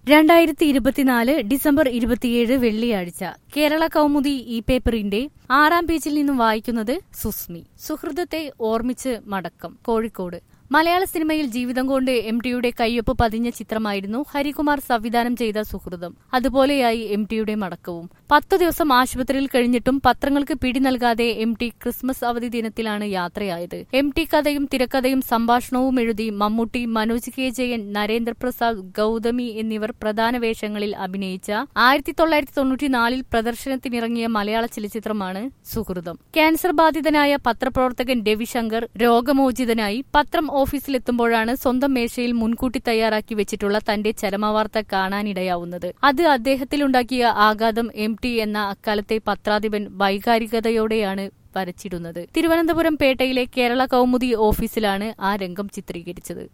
രണ്ടായിരത്തി ഇരുപത്തിനാല് ഡിസംബർ ഇരുപത്തിയേഴ് വെള്ളിയാഴ്ച കേരള കൗമുദി ഈ പേപ്പറിന്റെ ആറാം പേജിൽ നിന്നും വായിക്കുന്നത് സുസ്മി സുഹൃതത്തെ ഓർമ്മിച്ച് മടക്കം കോഴിക്കോട് മലയാള സിനിമയിൽ ജീവിതം കൊണ്ട് എം ടിയുടെ കയ്യൊപ്പ് പതിഞ്ഞ ചിത്രമായിരുന്നു ഹരികുമാർ സംവിധാനം ചെയ്ത സുഹൃതം അതുപോലെയായി എം ടിയുടെ മടക്കവും പത്തു ദിവസം ആശുപത്രിയിൽ കഴിഞ്ഞിട്ടും പത്രങ്ങൾക്ക് പിടി നൽകാതെ എം ടി ക്രിസ്മസ് അവധി ദിനത്തിലാണ് യാത്രയായത് എം ടി കഥയും തിരക്കഥയും സംഭാഷണവും എഴുതി മമ്മൂട്ടി മനോജ് കെ ജയൻ നരേന്ദ്രപ്രസാദ് ഗൌതമി എന്നിവർ പ്രധാന വേഷങ്ങളിൽ അഭിനയിച്ച ആയിരത്തി തൊള്ളായിരത്തി തൊണ്ണൂറ്റിനാലിൽ പ്രദർശനത്തിനിറങ്ങിയ മലയാള ചലച്ചിത്രമാണ് സുഹൃതം ക്യാൻസർ ബാധിതനായ പത്രപ്രവർത്തകൻ രവിശങ്കർ രോഗമോചിതനായി പത്രം ഓഫീസിലെത്തുമ്പോഴാണ് സ്വന്തം മേശയിൽ മുൻകൂട്ടി തയ്യാറാക്കി വെച്ചിട്ടുള്ള തന്റെ ചരമവാർത്ത കാണാനിടയാവുന്നത് അത് അദ്ദേഹത്തിലുണ്ടാക്കിയ ആഘാതം എം ടി എന്ന അക്കാലത്തെ പത്രാധിപൻ വൈകാരികതയോടെയാണ് വരച്ചിടുന്നത് തിരുവനന്തപുരം പേട്ടയിലെ കേരള കൗമുദി ഓഫീസിലാണ് ആ രംഗം ചിത്രീകരിച്ചത്